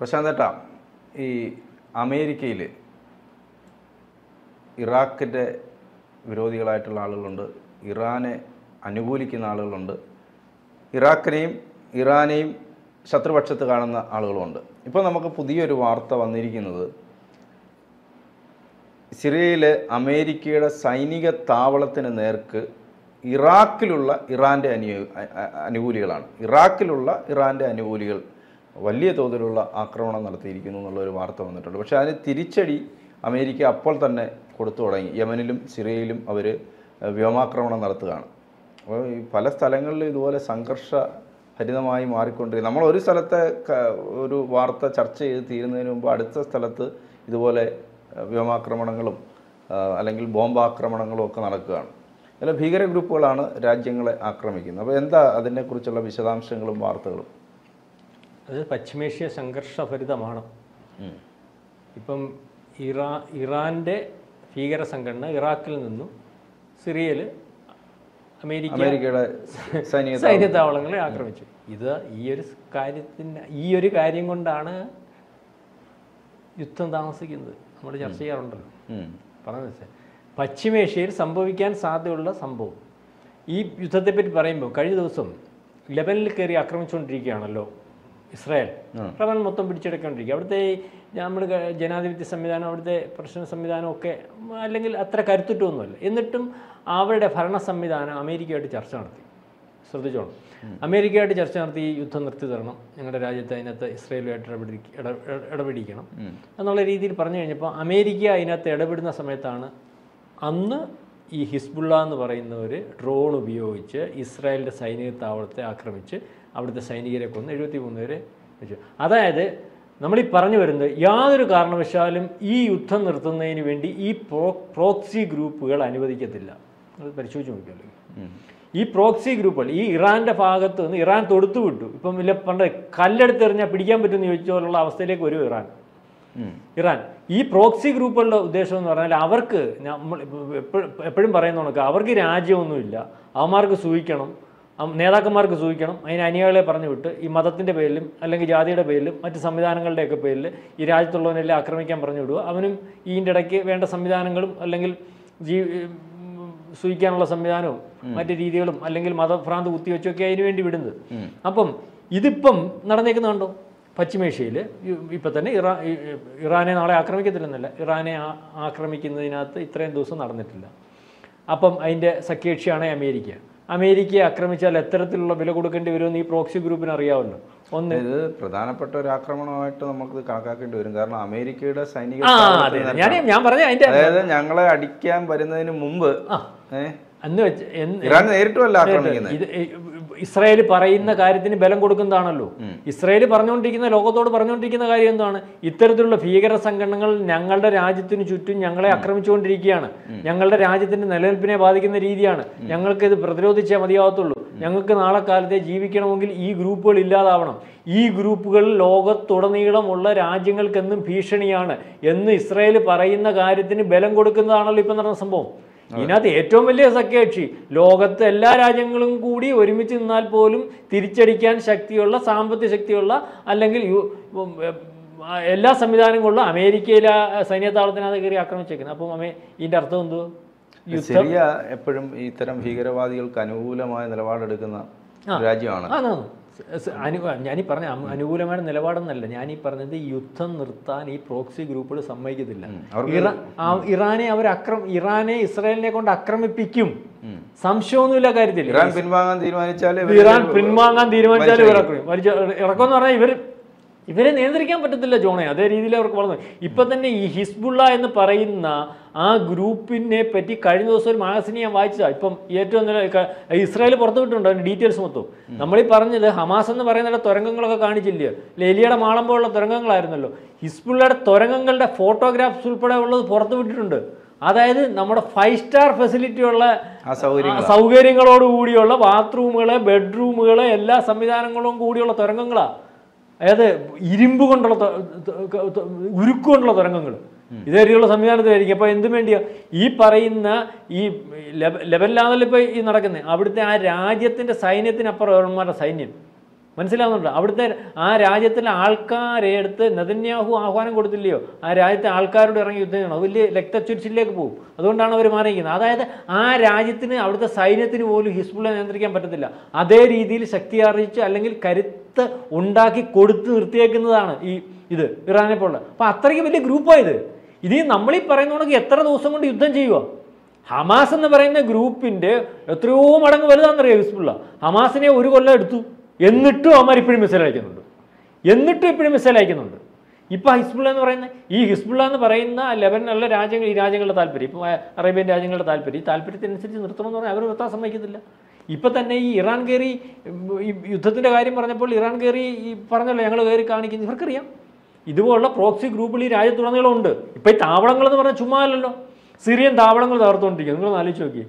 പ്രശാന്ത് ഏട്ടാ ഈ അമേരിക്കയിൽ ഇറാഖിൻ്റെ വിരോധികളായിട്ടുള്ള ആളുകളുണ്ട് ഇറാനെ അനുകൂലിക്കുന്ന ആളുകളുണ്ട് ഇറാഖിനെയും ഇറാനെയും ശത്രുപക്ഷത്ത് കാണുന്ന ആളുകളുമുണ്ട് ഇപ്പോൾ നമുക്ക് പുതിയൊരു വാർത്ത വന്നിരിക്കുന്നത് സിറിയയിലെ അമേരിക്കയുടെ സൈനിക താവളത്തിന് നേർക്ക് ഇറാഖിലുള്ള ഇറാൻ്റെ അനു അ- അ- അനുകൂലികളാണ് ഇറാഖിലുള്ള ഇറാൻ്റെ അനുകൂലികൾ വലിയ തോതിലുള്ള ആക്രമണം നടത്തിയിരിക്കുന്നു എന്നുള്ളൊരു വാർത്ത വന്നിട്ടുണ്ട് പക്ഷേ അതിന് തിരിച്ചടി അമേരിക്ക അപ്പോൾ തന്നെ കൊടുത്തു തുടങ്ങി യമനിലും സിറിയയിലും അവർ വ്യോമാക്രമണം നടത്തുകയാണ് അപ്പോൾ ഈ പല സ്ഥലങ്ങളിലും ഇതുപോലെ സംഘർഷ ഹരിതമായി മാറിക്കൊണ്ടിരിക്കും നമ്മൾ ഒരു സ്ഥലത്തെ ക- ഒരു വാർത്ത ചർച്ച ചെയ്ത് തീരുന്നതിന് മുമ്പ് അടുത്ത സ്ഥലത്ത് ഇതുപോലെ അഹ് വ്യോമാക്രമണങ്ങളും ആഹ് അല്ലെങ്കിൽ ബോംബാക്രമണങ്ങളും ഒക്കെ നടക്കുകയാണ് ചില ഭീകര ഗ്രൂപ്പുകളാണ് രാജ്യങ്ങളെ ആക്രമിക്കുന്നത് അപ്പോൾ എന്താ അതിനെക്കുറിച്ചുള്ള വിശദാംശങ്ങളും വാർത്തകളും അത് പശ്ചിമേഷ്യ സംഘർഷഭരിതമാണ് ഇപ്പം ഇറാ ഇറാൻ്റെ ഭീകര സംഘടന ഇറാഖിൽ നിന്നും സിറിയയിൽ അമേരിക്ക അമേരിക്കയുടെ സൈനിക സൈന്യ താവളങ്ങളെ ആക്രമിച്ചു ഇത് ഈ ഒരു കാര്യത്തിന് ഈ ഒരു കാര്യം കൊണ്ടാണ് യുദ്ധം താമസിക്കുന്നത് നമ്മൾ ചർച്ച ചെയ്യാറുണ്ടല്ലോ ഉം. പറഞ്ഞു വെച്ചാൽ പശ്ചിമേഷ്യയിൽ സംഭവിക്കാൻ സാധ്യതയുള്ള സംഭവം ഈ യുദ്ധത്തെപ്പറ്റി പറയുമ്പോൾ കഴിഞ്ഞ ദിവസം ലെബനിൽ കയറി ആക്രമിച്ചുകൊണ്ടിരിക്കുകയാണല്ലോ ഇസ്രായേൽ ലെബനൻ മൊത്തം പിടിച്ചെടുക്കൊണ്ടിരിക്കുക അവിടുത്തെ നമ്മൾ ജനാധിപത്യ സംവിധാനം അവിടുത്തെ പ്രശ്ന സംവിധാനം ഒക്കെ ഉം, അല്ലെങ്കിൽ അത്ര കരുത്തുറ്റൊന്നുമല്ല എന്നിട്ടും അവരുടെ ഭരണ സംവിധാനം അമേരിക്കയായിട്ട് ചർച്ച നടത്തി ശ്രദ്ധിച്ചോണം അമേരിക്കയായിട്ട് ചർച്ച നടത്തി ഈ യുദ്ധം നിർത്തി തരണം ഞങ്ങളുടെ രാജ്യത്ത് അതിനകത്ത് ഇസ്രയേലുമായിട്ട് ഇടപെടി ഇട ഇട- ഇടപെടിക്കണം എന്നുള്ള രീതിയിൽ പറഞ്ഞു കഴിഞ്ഞപ്പോൾ അമേരിക്ക അതിനകത്ത് ഇടപെടുന്ന സമയത്താണ് അന്ന് ഈ ഹിസ്ബുള്ള എന്ന് പറയുന്നവർ ഡ്രോൺ ഉപയോഗിച്ച് ഇസ്രായേലിൻ്റെ സൈനിക താവളത്തെ ആക്രമിച്ച് അവിടുത്തെ സൈനികരെ കൊന്ന് എഴുപത്തി മൂന്ന് പേരെ വെച്ചു അതായത് നമ്മളീ പറഞ്ഞു വരുന്നത് യാതൊരു കാരണവശാലും ഈ യുദ്ധം നിർത്തുന്നതിന് വേണ്ടി ഈ പ്രോ പ്രോക്സി ഗ്രൂപ്പുകൾ അനുവദിക്കത്തില്ല അത് പരിശോധിച്ച് നോക്കിയല്ലോ ഈ പ്രോക്സി ഗ്രൂപ്പുകൾ ഈ ഇറാന്റെ ഭാഗത്ത് നിന്ന് ഇറാൻ തൊടുത്തു വിട്ടു ഇപ്പം ഇല്ല പണ്ട് കല്ലെടുത്തെറിഞ്ഞാൽ പിടിക്കാൻ പറ്റുമെന്ന് ചോദിച്ച പോലുള്ള അവസ്ഥയിലേക്ക് വരും ഇറാൻ ഉം. ഇറാൻ ഈ പ്രോക്സി ഗ്രൂപ്പുകളുടെ ഉദ്ദേശം എന്ന് പറഞ്ഞാൽ അവർക്ക് നമ്മൾ എപ്പോഴും പറയുന്ന കണക്ക് അവർക്ക് രാജ്യമൊന്നുമില്ല അവന്മാർക്ക് സൂഹിക്കണം അം- നേതാക്കന്മാർക്ക് സൂഹിക്കണം അതിന് അനുയായികളെ പറഞ്ഞു വിട്ട് ഈ മതത്തിൻ്റെ പേരിലും അല്ലെങ്കിൽ ജാതിയുടെ പേരിലും മറ്റ് സംവിധാനങ്ങളുടെയൊക്കെ പേരിൽ ഈ രാജ്യത്തുള്ളവനെല്ലാം ആക്രമിക്കാൻ പറഞ്ഞു വിടുക അവനും ഇതിൻ്റെ ഇടയ്ക്ക് വേണ്ട സംവിധാനങ്ങളും അല്ലെങ്കിൽ ജീ ഉം, സൂഹിക്കാനുള്ള സംവിധാനവും മറ്റ് രീതികളും അല്ലെങ്കിൽ മതഭ്രാന്ത് കുത്തിവെച്ചൊക്കെ അതിന് വേണ്ടി വിടുന്നത് അപ്പം ഇതിപ്പം നടന്നേക്കുന്ന കണ്ടോ പശ്ചിമേഷ്യയിൽ ഇപ്പം തന്നെ ഇറാ ഇ- ഇറാനെ നാളെ ആക്രമിക്കത്തില്ലെന്നല്ല ഇറാനെ ആ- ആക്രമിക്കുന്നതിനകത്ത് ഇത്രയും ദിവസം നടന്നിട്ടില്ല അപ്പം അതിൻ്റെ സഖ്യകക്ഷിയാണ് അമേരിക്ക അമേരിക്കയെ ആക്രമിച്ചാൽ എത്തരത്തിലുള്ള വില കൊടുക്കേണ്ടി വരുമെന്ന് ഈ പ്രോക്സി ഗ്രൂപ്പിന് അറിയാമല്ലോ ഒന്ന് ഇത് പ്രധാനപ്പെട്ട ഒരു ആക്രമണമായിട്ട് നമുക്ക് കണക്കാക്കേണ്ടി വരും കാരണം അമേരിക്കയുടെ സൈനിക ആ താവളത്തിൽ അതെ ഞാൻ ഞാൻ പറഞ്ഞ അതിൻ്റെ അതായത് ഞങ്ങളെ അടിക്കാൻ വരുന്നതിന് മുമ്പ് ആ ഏഹ് അന്ന് വെച്ച് എന്ന് ഇറാൻ നേരിട്ടുമല്ല ആക്രമിക്കുന്നത് ഇത് ഇസ്രായേൽ പറയുന്ന കാര്യത്തിന് ബലം കൊടുക്കുന്നതാണല്ലോ ഇസ്രായേൽ പറഞ്ഞുകൊണ്ടിരിക്കുന്ന ലോകത്തോട് പറഞ്ഞുകൊണ്ടിരിക്കുന്ന കാര്യം എന്താണ് ഇത്തരത്തിലുള്ള ഭീകര സംഘടനകൾ ഞങ്ങളുടെ രാജ്യത്തിന് ചുറ്റും ഞങ്ങളെ ആക്രമിച്ചുകൊണ്ടിരിക്കുകയാണ് ഞങ്ങളുടെ രാജ്യത്തിന്റെ നിലനിൽപ്പിനെ ബാധിക്കുന്ന രീതിയാണ് ഞങ്ങൾക്ക് ഇത് പ്രതിരോധിച്ചേ മതിയാവത്തുള്ളൂ ഞങ്ങൾക്ക് നാളെ കാലത്തെ ജീവിക്കണമെങ്കിൽ ഈ ഗ്രൂപ്പുകൾ ഇല്ലാതാവണം ഈ ഗ്രൂപ്പുകൾ ലോകത്തുടനീളമുള്ള രാജ്യങ്ങൾക്കെന്നും ഭീഷണിയാണ് എന്ന് ഇസ്രായേൽ പറയുന്ന കാര്യത്തിന് ബലം കൊടുക്കുന്നതാണല്ലോ ഇപ്പം നടന്ന സംഭവം ഇതിനകത്ത് ഏറ്റവും വലിയ സഖ്യകക്ഷി ലോകത്തെ എല്ലാ രാജ്യങ്ങളും കൂടി ഒരുമിച്ച് നിന്നാൽ പോലും തിരിച്ചടിക്കാൻ ശക്തിയുള്ള സാമ്പത്തിക ശക്തിയുള്ള അല്ലെങ്കിൽ യു- ഉം, ഉം, ആ, എല്ലാ സംവിധാനങ്ങളുള്ള അമേരിക്കയിലെ ആ സൈന്യത്താവളത്തിനകത്ത് കയറി ആക്രമിച്ചേക്കുന്നത് അപ്പം അമേ ഇതിൻ്റെ അർത്ഥം എന്തോ സിറിയ എപ്പോഴും ഇത്തരം ഭീകരവാദികൾക്ക് അനുകൂലമായ നിലപാടെടുക്കുന്ന ഒരു രാജ്യമാണ് ആ ആ. സ- അനു ഞാനീ പറഞ്ഞ അം- അനുകൂലമായ നിലപാടെന്നല്ല ഞാനീ പറഞ്ഞത് ഈ യുദ്ധം നിർത്താൻ ഈ പ്രോക്സി ഗ്രൂപ്പുകൾ സമ്മതിക്കത്തില്ല അവർക്ക് ഇറാ- ആ- ഇറാനെ അവർ അക്രം ഇറാനെ ഇസ്രായേലിനെ കൊണ്ട് ആക്രമിപ്പിക്കും സംശയമൊന്നുമില്ല കാര്യത്തിൽ ഇറാൻ പിൻവാങ്ങാൻ തീരുമാനിച്ചാൽ ഇറാൻ പിൻവാങ്ങാൻ തീരുമാനിച്ചാൽ ഇവർ ഇറക്കും വലിച്ച- ഇറക്കുമെന്ന് പറഞ്ഞാൽ ഇവർ ഇവരെ നിയന്ത്രിക്കാൻ പറ്റത്തില്ല ജോണെ അതേ രീതിയിൽ അവർക്ക് വളർന്നു ഇപ്പൊ തന്നെ ഈ ഹിസ്ബുള്ള എന്ന് പറയുന്ന ആ ഗ്രൂപ്പിനെ പറ്റി കഴിഞ്ഞ ദിവസം ഒരു മാഗസിന് ഞാൻ വായിച്ചതാ ഇപ്പം ഏറ്റവും നല്ല ക- ഇസ്രായേൽ പുറത്തുവിട്ടുണ്ട് അതിന്റെ ഡീറ്റെയിൽസ് മൊത്തം നമ്മളീ പറഞ്ഞത് ഹമാസ് എന്ന് പറയുന്ന തുരങ്കങ്ങളൊക്കെ കാണിച്ചില്ലേ ലേലിയുടെ മാളം പോലുള്ള തുരങ്കങ്ങളായിരുന്നല്ലോ ഹിസ്ബുള്ളയുടെ തുരങ്കങ്ങളുടെ ഫോട്ടോഗ്രാഫ്സ് ഉൾപ്പെടെ ഉള്ളത് പുറത്തു വിട്ടിട്ടുണ്ട് അതായത് നമ്മുടെ ഫൈവ് സ്റ്റാർ ഫെസിലിറ്റി ഉള്ള ആ സൗകര്യം ആ സൗകര്യങ്ങളോട് കൂടിയുള്ള ബാത്റൂമുകള് ബെഡ്റൂമുകള് എല്ലാ സംവിധാനങ്ങളും കൂടിയുള്ള തുരങ്കങ്ങളാ അതായത് ഇരുമ്പ് കൊണ്ടുള്ള ത- ത- ത- ഉരുക്ക് കൊണ്ടുള്ള തുരങ്കങ്ങൾ ഇതേ രീതിയിലുള്ള സംവിധാനത്തിലായിരിക്കും അപ്പോൾ എന്തിനു വേണ്ടിയാ ഈ പറയുന്ന ഈ ലെബ- ലെബനിലാണല്ലോ ഇപ്പോൾ ഈ നടക്കുന്നത് അവിടുത്തെ ആ രാജ്യത്തിന്റെ സൈന്യത്തിനപ്പുറം അവന്മാരുടെ സൈന്യം മനസ്സിലാവുന്നുണ്ടോ അവിടുത്തെ ആ രാജ്യത്തിലെ ആൾക്കാരെ എടുത്ത് നെതന്യാഹു ആഹ്വാനം കൊടുത്തില്ലയോ ആ രാജ്യത്തെ ആൾക്കാരോട് ഇറങ്ങി യുദ്ധം ചെയ്യണം അത് വലിയ രക്തച്ചുരിച്ചിലേക്ക് പോകും അതുകൊണ്ടാണ് അവർ മാറിയിരിക്കുന്നത് അതായത് ആ രാജ്യത്തിന് അവിടുത്തെ സൈന്യത്തിന് പോലും ഹിസ്ബുള്ള നിയന്ത്രിക്കാൻ പറ്റത്തില്ല അതേ രീതിയിൽ ശക്തി ആർജിച്ച് അല്ലെങ്കിൽ കരുത്ത് ഉണ്ടാക്കി കൊടുത്ത് നിർത്തിയേക്കുന്നതാണ് ഈ ഇത് ഇറാനെ പോലുള്ള അപ്പോൾ അത്രയ്ക്ക് വലിയ ഗ്രൂപ്പായത് ഇത് നമ്മളീ പറയുന്നതുകൊണ്ട് എത്ര ദിവസം കൊണ്ട് യുദ്ധം ചെയ്യുക ഹമാസ് എന്ന് പറയുന്ന ഗ്രൂപ്പിന്റെ എത്രയോ മടങ്ങ് വലുതാണെന്നറിയാം ഹിസ്ബുള്ള ഹമാസിനെ ഒരു കൊല്ലം എടുത്തു എന്നിട്ടും അവന്മാർ ഇപ്പോഴും മിസൈൽ അയക്കുന്നുണ്ട് എന്നിട്ടും ഇപ്പോഴും മിസൈൽ അയക്കുന്നുണ്ട് ഇപ്പൊ ഹിസ്ബുള്ള എന്ന് പറയുന്ന ഈ ഹിസ്ബുള്ള എന്ന് പറയുന്ന ലെബനുള്ള രാജ്യങ്ങൾ ഈ രാജ്യങ്ങളുടെ താല്പര്യം ഇപ്പൊ അറേബ്യൻ രാജ്യങ്ങളുടെ താല്പര്യം ഈ താല്പര്യത്തിനനുസരിച്ച് നിർത്തണമെന്ന് പറഞ്ഞാൽ അവർ നിർത്താൻ സമ്മതിക്കത്തില്ല ഇപ്പൊ തന്നെ ഈ ഇറാൻ കയറി ഉം, ഈ യുദ്ധത്തിന്റെ കാര്യം പറഞ്ഞപ്പോൾ ഇറാൻ കയറി ഈ പറഞ്ഞല്ലോ ഞങ്ങൾ കയറി കാണിക്കുന്നു ഇവർക്കറിയാം ഇതുപോലുള്ള പ്രോക്സി ഗ്രൂപ്പുകൾ ഈ രാജ്യത്തുടനീളം ഉണ്ട് ഇപ്പൊ ഈ താവളങ്ങൾ എന്ന് പറഞ്ഞാൽ ചുമ്മാ അല്ലല്ലോ സിറിയൻ താവളങ്ങൾ തകർത്തുകൊണ്ടിരിക്കുക നിങ്ങളൊന്ന് ആലോചിച്ച് നോക്കി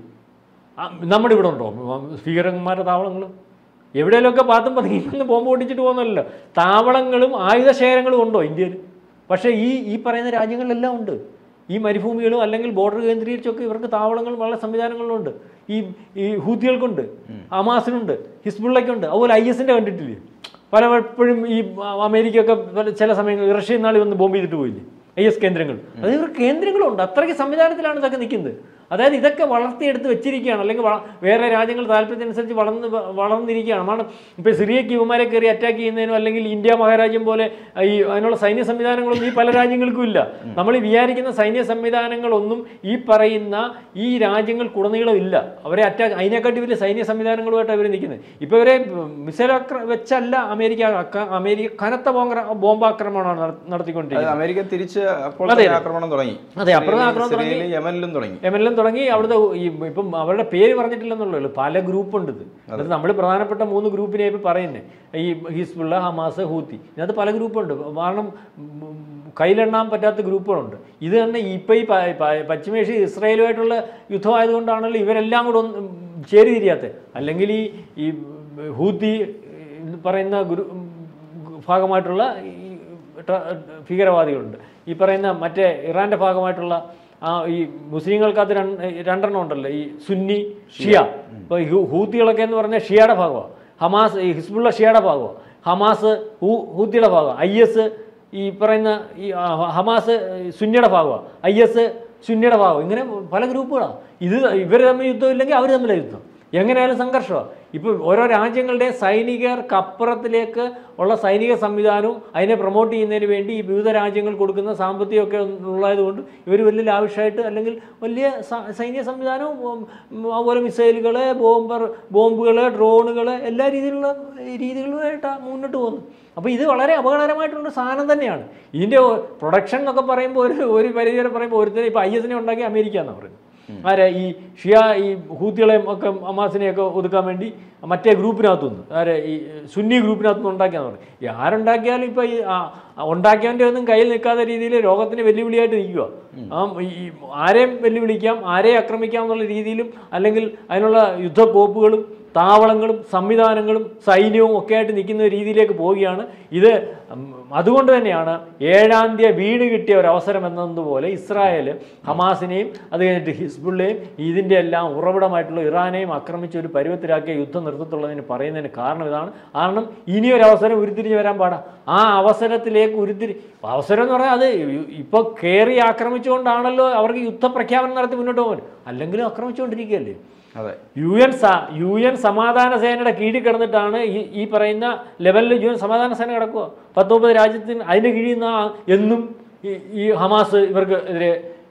നമ്മുടെ ഇവിടെ ഉണ്ടോ ഭീകരന്മാരുടെ താവളങ്ങൾ എവിടെയെങ്കിലുമൊക്കെ പാത്തും പതുങ്ങിന്ന് ബോംബ് പൊട്ടിച്ചിട്ട് പോകുന്നല്ലോ താവളങ്ങളും ആയുധശേഖരങ്ങളും ഉണ്ടോ ഇന്ത്യയിൽ പക്ഷേ ഈ ഈ പറയുന്ന രാജ്യങ്ങളിലെല്ലാം ഉണ്ട് ഈ മരുഭൂമികളും അല്ലെങ്കിൽ ബോർഡർ കേന്ദ്രീകരിച്ചൊക്കെ ഇവർക്ക് താവളങ്ങളും വളരെ സംവിധാനങ്ങളുണ്ട് ഈ ഈ ഹൂത്തികൾക്കുണ്ട് ഹമാസിനുണ്ട് ഹിസ്ബുള്ളയ്ക്കുണ്ട് അതുപോലെ ഐ എസിൻ്റെ കണ്ടിട്ടില്ലേ പലപ്പോഴും ഈ അമേരിക്കയൊക്കെ പല ചില സമയങ്ങളിൽ റഷ്യ നാളി വന്ന് ബോംബ് ചെയ്തിട്ട് പോയില്ലേ ഐ എസ് കേന്ദ്രങ്ങൾ അത് ഇവർ കേന്ദ്രങ്ങളുണ്ട് അത്രയ്ക്ക് സംവിധാനത്തിലാണ് ഇതൊക്കെ നിൽക്കുന്നത് അതായത് ഇതൊക്കെ വളർത്തിയെടുത്ത് വെച്ചിരിക്കുകയാണ് അല്ലെങ്കിൽ വള- വേറെ രാജ്യങ്ങൾ താല്പര്യത്തിനനുസരിച്ച് വളർന്ന് വ- വളർന്നിരിക്കുകയാണ് കാരണം ഇപ്പോൾ സിറിയക്ക് ഇവന്മാരെ കയറി അറ്റാക്ക് ചെയ്യുന്നതിനോ അല്ലെങ്കിൽ ഇന്ത്യ മഹാരാജ്യം പോലെ ഈ അതിനുള്ള സൈന്യ സംവിധാനങ്ങളൊന്നും ഈ പല രാജ്യങ്ങൾക്കും ഇല്ല നമ്മൾ ഈ വിചാരിക്കുന്ന സൈന്യ സംവിധാനങ്ങളൊന്നും ഈ പറയുന്ന ഈ രാജ്യങ്ങൾക്കുടനീളം ഇല്ല അവരെ അറ്റാക്ക് അതിനെക്കാട്ടി വലിയ സൈന്യ സംവിധാനങ്ങളുമായിട്ട് അവർ നിൽക്കുന്നത് ഇപ്പോൾ ഇവരെ മിസൈൽ ആക്ര വെച്ചല്ല അമേരിക്ക ആക്ക- അമേരിക്ക കനത്ത ബോംബ- ബോംബാക്രമണമാണ് നട- അത് നടത്തിക്കൊണ്ടിരിക്കുന്നത് അമേരിക്ക തിരിച്ച് അപ്പോൾ അതെ, തന്നെ അതെ. ആക്രമണം തുടങ്ങി അതെ, അപ്പുറത്ത് ആക്രമണം തുടങ്ങി. സിറിയയിലും യമനിലും തുടങ്ങി എം തുടങ്ങി അവിടുത്തെ ഈ ഇപ്പം അവരുടെ പേര് പറഞ്ഞിട്ടില്ലെന്നുള്ളൂ പല ഗ്രൂപ്പ് ഉണ്ട് ഇത് അത് നമ്മൾ പ്രധാനപ്പെട്ട മൂന്ന് ഗ്രൂപ്പിനെ ഇപ്പം പറയുന്നത് ഈ ഹിസ്ബുള്ള ഹമാസ് ഹൂത്തി ഇതിനകത്ത് പല ഗ്രൂപ്പുണ്ട് കാരണം ഉം, കയ്യിലെണ്ണാൻ പറ്റാത്ത ഗ്രൂപ്പുകളുണ്ട് ഇത് തന്നെ ഇപ്പം ഈ പ- പ- പശ്ചിമേഷ്യ ഇസ്രായേലുമായിട്ടുള്ള യുദ്ധമായതുകൊണ്ടാണല്ലോ ഇവരെല്ലാം കൂടെ ഒന്ന് ചേരിതിരിയാത്തത് അല്ലെങ്കിൽ ഈ ഈ ഹൂത്തി എന്ന് പറയുന്ന ഗ്രൂ ഭാഗമായിട്ടുള്ള ഈ ട്ര- ഭീകരവാദികളുണ്ട് ഈ പറയുന്ന മറ്റേ ഇറാന്റെ ഭാഗമായിട്ടുള്ള ആ ഈ മുസ്ലിങ്ങൾക്കകത്ത് രണ്ട് രണ്ടെണ്ണം ഉണ്ടല്ലോ ഈ സുന്നി ഷിയ ഇപ്പോൾ ഹൂത്തികളൊക്കെ എന്ന് പറഞ്ഞാൽ ഷിയയുടെ ഭാഗമാണ് ഹമാസ് ഈ ഹിസ്ബുള്ള ഷിയയുടെ ഭാഗമാണ് ഹമാസ് ഹൂ ഹൂത്തിയുടെ ഭാഗമാണ് ഐ എസ് ഈ പറയുന്ന ഈ ആ, ഹമാസ് ഈ സുന്നിയുടെ ഭാഗമാണ് ഐ എസ് സുന്നിയുടെ ഭാഗം ഇങ്ങനെ പല ഗ്രൂപ്പുകളാണ് ഇത് ഇവർ തമ്മിൽ യുദ്ധമില്ലെങ്കിൽ അവർ തമ്മിലാണ് യുദ്ധം എങ്ങനെയായാലും സംഘർഷമാണ് ഇപ്പോൾ ഓരോ രാജ്യങ്ങളുടെ സൈനികർക്കപ്പുറത്തിലേക്ക് ഉള്ള സൈനിക സംവിധാനവും അതിനെ പ്രൊമോട്ട് ചെയ്യുന്നതിന് വേണ്ടി ഈ വിവിധ രാജ്യങ്ങൾ കൊടുക്കുന്ന സാമ്പത്തികമൊക്കെ ഉള്ളതുകൊണ്ട് ഇവർ വലിയ ലാവിഷായിട്ട് അല്ലെങ്കിൽ വലിയ സ- സൈനിക സംവിധാനവും ഉം, ഉം, അതുപോലെ മിസൈലുകൾ ബോംബർ ബോംബുകൾ ഡ്രോണുകൾ എല്ലാ രീതിയിലുള്ള രീതികളുമായിട്ടാണ് മുന്നോട്ട് പോകുന്നത് അപ്പോൾ ഇത് വളരെ അപകടകരമായിട്ടുള്ള സാധനം തന്നെയാണ് ഇതിൻ്റെ പ്രൊഡക്ഷൻ എന്നൊക്കെ പറയുമ്പോൾ ഒരു ഒരു പരിധി വരെ പറയുമ്പോൾ ഒരുത്തരെ ഇപ്പോൾ ഐ എസിനെ ഉണ്ടാക്കി അമേരിക്ക എന്നാണ് പറയുന്നത് ആരെ ഈ ഷിയ ഈ ഹൂത്തികളെയും ഒക്കെ അമാസിനെയൊക്കെ ഒതുക്കാൻ വേണ്ടി മറ്റേ ഗ്രൂപ്പിനകത്തുനിന്ന് ആരെ ഈ സുന്നി ഗ്രൂപ്പിനകത്തുനിന്ന് ഉണ്ടാക്കിയാന്ന് പറയും ഈ ആരുണ്ടാക്കിയാലും ഇപ്പോൾ ഈ ആ, ആ ഉണ്ടാക്കിയവൻ്റെ ഒന്നും കയ്യിൽ നിൽക്കാത്ത രീതിയിൽ ലോകത്തിന് വെല്ലുവിളിയായിട്ട് നിൽക്കുക ആ ഈ ആരെയും വെല്ലുവിളിക്കാം ആരെയും ആക്രമിക്കാം എന്നുള്ള രീതിയിലും അല്ലെങ്കിൽ അതിനുള്ള യുദ്ധക്കോപ്പുകളും താവളങ്ങളും സംവിധാനങ്ങളും സൈന്യവും ഒക്കെ ആയിട്ട് നിൽക്കുന്ന രീതിയിലേക്ക് പോവുകയാണ് ഇത് ഉം, അതുകൊണ്ട് തന്നെയാണ് ഏഴാം തീയതി വീണ് കിട്ടിയ ഒരു അവസരം എന്നതുപോലെ ഇസ്രായേൽ ഹമാസിനെയും അത് കഴിഞ്ഞിട്ട് ഹിസ്ബുള്ളയും ഇതിൻ്റെ എല്ലാം ഉറവിടമായിട്ടുള്ള ഇറാനെയും ആക്രമിച്ച് ഒരു പരുവത്തിലാക്കിയ യുദ്ധം നിർത്തത്തുള്ളതിന് പറയുന്നതിന് കാരണം ഇതാണ് കാരണം ഇനി ഒരു അവസരം ഉരുത്തിരിഞ്ഞ് വരാൻ പാടാ ആ അവസരത്തിലേക്ക് ഉരുത്തിരി അവസരം എന്ന് പറഞ്ഞാൽ അത് ഇപ്പോൾ കയറി ആക്രമിച്ചുകൊണ്ടാണല്ലോ അവർക്ക് യുദ്ധപ്രഖ്യാപനം നടത്തി മുന്നോട്ട് പോകാൻ അല്ലെങ്കിലും ആക്രമിച്ചുകൊണ്ടിരിക്കുകയല്ലേ അതെ യു എൻ സ യു എൻ സമാധാന സേനയുടെ കീഴിൽ കിടന്നിട്ടാണ് ഈ ഈ പറയുന്ന ലെവലിൽ യു എൻ സമാധാന സേന കിടക്കുക പത്ത് മുപ്പത് രാജ്യത്തിന് അതിൻ്റെ കീഴിൽ നിന്ന് എന്നും ഈ- ഈ ഹമാസ് ഇവർക്ക് എതിരെ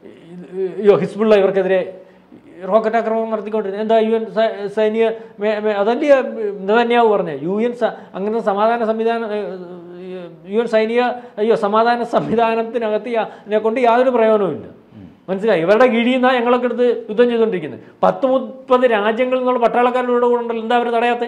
അയ്യോ ഹിസ്ബുള്ള ഇവർക്കെതിരെ റോക്കറ്റ് ആക്രമണം നടത്തിക്കൊണ്ടിരുന്നത് എന്താ യു എൻ സ- സൈനിക മേ- മേ- അതല്ലേ നെതന്യാവ് പറഞ്ഞത് യു എൻ സ അങ്ങനെ സമാധാന സംവിധാനം ഏഹ്, യു എൻ സൈനിക അയ്യോ സമാധാന സംവിധാനത്തിനകത്ത് യാ- ഇതിനെ കൊണ്ട് യാതൊരു പ്രയോജനവുമില്ല മനസ്സിലായി ഇവരുടെ കീഴിൽ നിന്നാണ് ഞങ്ങളൊക്കെ എടുത്ത് യുദ്ധം ചെയ്തുകൊണ്ടിരിക്കുന്നത് പത്ത് മുപ്പത് രാജ്യങ്ങളിൽ നിന്നുള്ള പട്ടാളക്കാരുടെ കൂടെ ഉണ്ടല്ലോ എന്താ അവർ തടയാത്തെ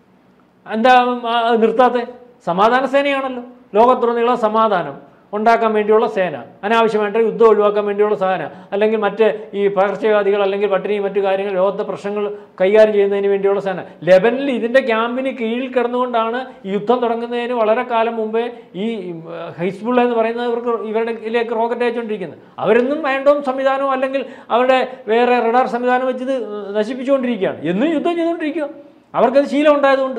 എന്താ ആ, നിർത്താത്തെ സമാധാന സേനയാണല്ലോ ലോകത്തുടനീളം സമാധാനം ഉണ്ടാക്കാൻ വേണ്ടിയുള്ള സേന അനാവശ്യമായിട്ട് യുദ്ധം ഒഴിവാക്കാൻ വേണ്ടിയുള്ള സേന അല്ലെങ്കിൽ മറ്റ് ഈ പകർച്ചവ്യാധികൾ അല്ലെങ്കിൽ പട്ടിണി മറ്റു കാര്യങ്ങൾ ലോകത്തെ പ്രശ്നങ്ങൾ കൈകാര്യം ചെയ്യുന്നതിന് വേണ്ടിയുള്ള സേന ലെബനിൽ ഇതിൻ്റെ ക്യാമ്പിന് കീഴിൽ കിടന്നുകൊണ്ടാണ് ഈ യുദ്ധം തുടങ്ങുന്നതിന് വളരെ കാലം മുമ്പേ ഈ ഹൈസ്ബുള്ള എന്ന് പറയുന്നത് ഇവർക്ക് ഇവരുടെ ഇതിലേക്ക് റോക്കറ്റ് അയച്ചുകൊണ്ടിരിക്കുന്നത് അവരൊന്നും വേണ്ടവും സംവിധാനവും അല്ലെങ്കിൽ അവരുടെ വേറെ റഡാർ സംവിധാനം വെച്ച് ഇത് നശിപ്പിച്ചുകൊണ്ടിരിക്കുകയാണ് എന്നും യുദ്ധം ചെയ്തുകൊണ്ടിരിക്കുക അവർക്കത് ശീലം ഉണ്ടായതുകൊണ്ട്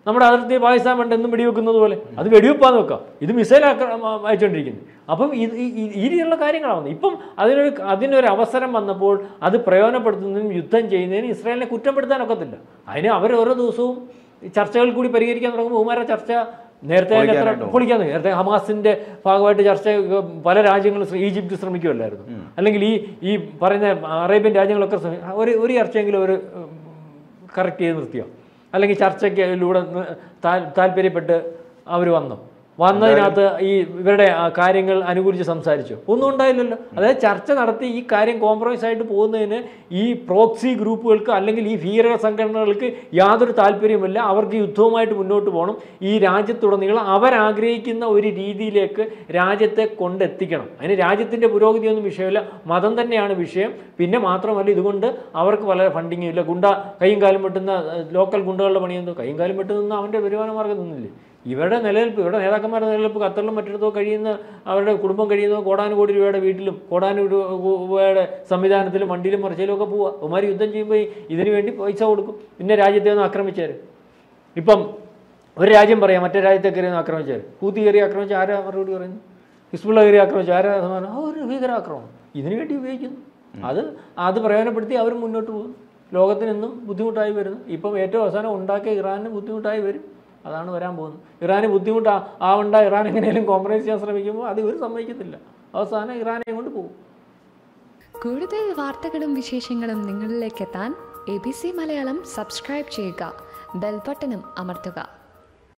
നമ്മുടെ അതിർത്തി പാകിസ്ഥാൻ വേണ്ട എന്നും വെടിവെക്കുന്നത് പോലെ അത് വെടിവെപ്പാന്ന് വെക്കാം ഇത് മിസൈൽ അയച്ചുകൊണ്ടിരിക്കുന്നു അപ്പം ഇത് ഈ- ഈ- ഈ രീതിയിലുള്ള കാര്യങ്ങളാണ് വന്നത് ഇപ്പം അതിനൊരു അതിനൊരു അവസരം വന്നപ്പോൾ അത് പ്രയോജനപ്പെടുത്തുന്നതിനും യുദ്ധം ചെയ്യുന്നതിനും ഇസ്രായേലിനെ കുറ്റപ്പെടുത്താനൊക്കത്തില്ല അതിന് അവർ ഓരോ ദിവസവും ഈ ചർച്ചകൾ കൂടി പരിഹരിക്കാൻ തുടങ്ങുമ്പോൾ ബഹുമാന ചർച്ച നേരത്തെ തന്നെ എത്ര പൊളിക്കാൻ തുടങ്ങി. നേരത്തെ ഹമാസിന്റെ ഭാഗമായിട്ട് ചർച്ച പല രാജ്യങ്ങളും ശ്ര- ഈജിപ്ത് ശ്രമിക്കുമല്ലായിരുന്നു അല്ലെങ്കിൽ ഈ ഈ പറയുന്ന അറേബ്യൻ രാജ്യങ്ങളൊക്കെ ശ്രമി- ഒരു ഒരു ചർച്ചയെങ്കിലും ഒരു കറക്റ്റ് ചെയ്ത് നിർത്തിയോ അല്ലെങ്കിൽ ചർച്ചയ്ക്കിലൂടെ ന- താൽ- താല്പര്യപ്പെട്ട് അവർ വന്നു വന്നതിനകത്ത് ഈ ഇവരുടെ ആ കാര്യങ്ങൾ അനുകൂലിച്ച് സംസാരിച്ചു ഒന്നും ഉണ്ടായില്ലല്ലോ അതായത് ചർച്ച നടത്തി ഈ കാര്യം കോംപ്രമൈസ് ആയിട്ട് പോകുന്നതിന് ഈ പ്രോക്സി ഗ്രൂപ്പുകൾക്ക് അല്ലെങ്കിൽ ഈ ഭീകര സംഘടനകൾക്ക് യാതൊരു താല്പര്യമില്ല അവർക്ക് യുദ്ധവുമായിട്ട് മുന്നോട്ട് പോകണം ഈ രാജ്യത്തുടനീളം അവരാഗ്രഹിക്കുന്ന ഒരു രീതിയിലേക്ക് രാജ്യത്തെ കൊണ്ടെത്തിക്കണം അതിന് രാജ്യത്തിൻ്റെ പുരോഗതിയൊന്നും വിഷയമില്ല മതം തന്നെയാണ് വിഷയം പിന്നെ മാത്രമല്ല ഇതുകൊണ്ട് അവർക്ക് വളരെ ഫണ്ടിങ്ങും ഇല്ല ഗുണ്ട കൈയും കാലും വെട്ടുന്ന ഏഹ്, ലോക്കൽ ഗുണ്ടകളുടെ പണിയെന്തോ കൈയും കാലും വെട്ടുന്ന അവൻ്റെ വരുമാന മാർഗ്ഗം നിന്നില്ലേ ഇവരുടെ നിലനിൽപ്പ് ഇവിടെ നേതാക്കന്മാരുടെ നിലനിൽപ്പ് ഖത്തറിലും മറ്റിടത്തോ കഴിയുന്ന അവരുടെ കുടുംബം കഴിയുന്ന കോടാനുകോടി രൂപയുടെ വീട്ടിലും കോടാനു രൂപയുടെ സംവിധാനത്തിലും വണ്ടിയിലും മറിച്ചിലും ഒക്കെ പോവുക അവന്മാർ യുദ്ധം ചെയ്യുമ്പോൾ ഇതിനു വേണ്ടി പൈസ കൊടുക്കും പിന്നെ രാജ്യത്തെ ഒന്ന് ആക്രമിച്ചാൽ ഇപ്പം ഒരു രാജ്യം പറയാം മറ്റേ രാജ്യത്തെ കയറി ഒന്ന് ആക്രമിച്ചാൽ കൂത്തി കയറി ആക്രമിച്ചാൽ ആരാ മറുപടി പറയുന്നു ഹിസ്ബുള്ള കയറി ആക്രമിച്ചാൽ ആരാ സമാനം ആ ഒരു ഭീകരാക്രമണം ഇതിനു വേണ്ടി ഉപയോഗിക്കുന്നു അത് അത് പ്രയോജനപ്പെടുത്തി അവർ മുന്നോട്ട് പോകും ലോകത്തിനെന്നും ബുദ്ധിമുട്ടായി വരുന്നു ഇപ്പം ഏറ്റവും അവസാനം ഉണ്ടാക്കിയ ഇറാനിന് ബുദ്ധിമുട്ടായി വരും അതാണ് വരാൻ പോകുന്നത് ഇറാന് ബുദ്ധിമുട്ടാ ആവണ്ട ഇറാൻ എങ്ങനെയും കോംപ്രമൈസ് ചെയ്യാൻ ശ്രമിക്കുമ്പോൾ അത് ഇവർ സമ്മതിക്കത്തില്ല അവസാനം ഇറാനെ കൊണ്ട് പോകും കൂടുതൽ വാർത്തകളും വിശേഷങ്ങളും നിങ്ങളിലേക്ക് എത്താൻ A B C Malayalam subscribe ചെയ്യുക ബെൽബട്ടനും അമർത്തുക